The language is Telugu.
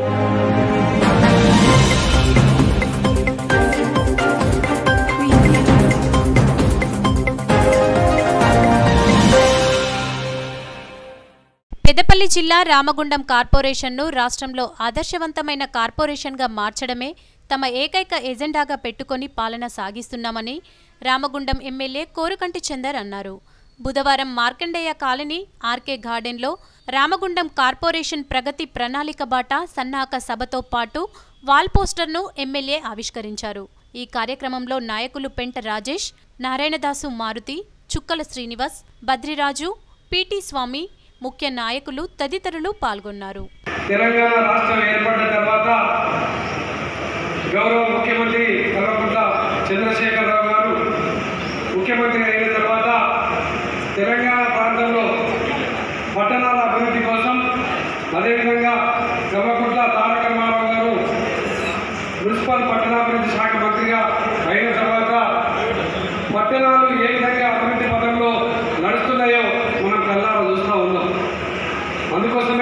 పెద్దపల్లి జిల్లా రామగుండం కార్పొరేషన్ను రాష్ట్రంలో ఆదర్శవంతమైన కార్పొరేషన్గా మార్చడమే తమ ఏకైక ఎజెండాగా పెట్టుకొని పాలన సాగిస్తున్నామని రామగుండం ఎమ్మెల్యే కోరుకంటి చందర్ అన్నారు బుధవారం మార్కండేయ కాలనీ ఆర్కే గార్డెన్లో రామగుండం కార్పొరేషన్ ప్రగతి ప్రణాళిక బాట సన్నాహక సభతో పాటు వాల్ పోస్టర్ను ఎమ్మెల్యే ఆవిష్కరించారు ఈ కార్యక్రమంలో నాయకులు పెంట రాజేష్ నారాయణదాసు మారుతి చుక్కల శ్రీనివాస్ బద్రిరాజు పిటి స్వామి ముఖ్య నాయకులు తదితరులు పాల్గొన్నారు తెలంగాణ రాష్ట్రం ఏర్పడిన తర్వాత గౌరవ ముఖ్యమంత్రి కల్వకుంట్ల చంద్రశేఖరరావు గారు ముఖ్యమంత్రి అయిన తర్వాత తెలంగాణ ప్రాంతంలో పట్టణాల అభివృద్ధి కోసం అదేవిధంగా కల్వకుంట్ల తారక రామారావు గారు మున్సిపల్ పట్టణాభివృద్ధి శాఖ మంత్రిగా అయిన తర్వాత పట్టణాలు ఏ విధంగా అభివృద్ధి పథంలో నడుస్తున్నాయో మనం కల్లారా చూస్తూ ఉన్నాం అందుకోసమే